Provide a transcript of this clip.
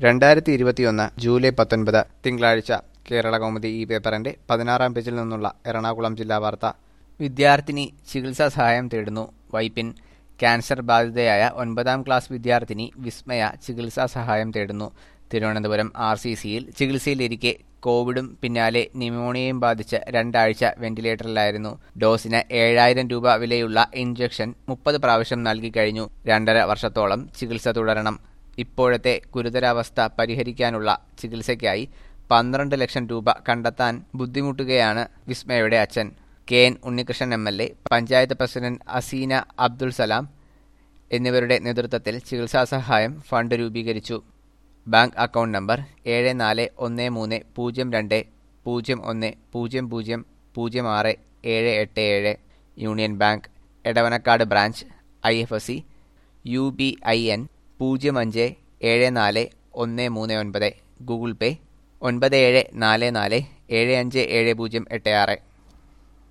രണ്ടായിരത്തി ഇരുപത്തിയൊന്ന് ജൂലൈ പത്തൊൻപത് തിങ്കളാഴ്ച കേരള കൗമുദി ഈ പേപ്പറിന്റെ പതിനാറാം പേജിൽ നിന്നുള്ള എറണാകുളം ജില്ലാ വാർത്ത വിദ്യാർത്ഥിനി ചികിത്സാ സഹായം തേടുന്നു വൈപ്പിൻ ക്യാൻസർ ബാധിതയായ ഒൻപതാം ക്ലാസ് വിദ്യാർത്ഥിനി വിസ്മയ ചികിത്സാ സഹായം തേടുന്നു തിരുവനന്തപുരം ആർ സി സിയിൽ ചികിത്സയിലിരിക്കെ കോവിഡും പിന്നാലെ ന്യൂമോണിയയും ബാധിച്ച് രണ്ടാഴ്ച വെന്റിലേറ്ററിലായിരുന്നു ഡോസിന് ഏഴായിരം രൂപ വിലയുള്ള ഇഞ്ചക്ഷൻ മുപ്പത് പ്രാവശ്യം നൽകിക്കഴിഞ്ഞു രണ്ടര വർഷത്തോളം ചികിത്സ തുടരണം ഇപ്പോഴത്തെ ഗുരുതരാവസ്ഥ പരിഹരിക്കാനുള്ള ചികിത്സയ്ക്കായി പന്ത്രണ്ട് ലക്ഷം രൂപ കണ്ടെത്താൻ ബുദ്ധിമുട്ടുകയാണ് വിസ്മയുടെ അച്ഛൻ K N Unnikrishnan M L A panchayat president Aseena Abdul Salam എന്നിവരുടെ നേതൃത്വത്തിൽ ചികിത്സാ സഹായം ഫണ്ട് രൂപീകരിച്ചു ബാങ്ക് അക്കൗണ്ട് നമ്പർ ഏഴ് നാല് ഒന്ന് മൂന്ന് പൂജ്യം രണ്ട് പൂജ്യം ഒന്ന് പൂജ്യം പൂജ്യം പൂജ്യം ആറ് ഏഴ് എട്ട് ഏഴ് union bank Edavanakkad branch I F S C U B I N പൂജ്യം അഞ്ച് ഏഴ് നാല് ഒന്ന് മൂന്ന് ഒൻപത് ഗൂഗിൾ പേ ഒൻപത് ഏഴ് നാല് നാല് ഏഴ് അഞ്ച് ഏഴ് പൂജ്യം എട്ട് ആറ്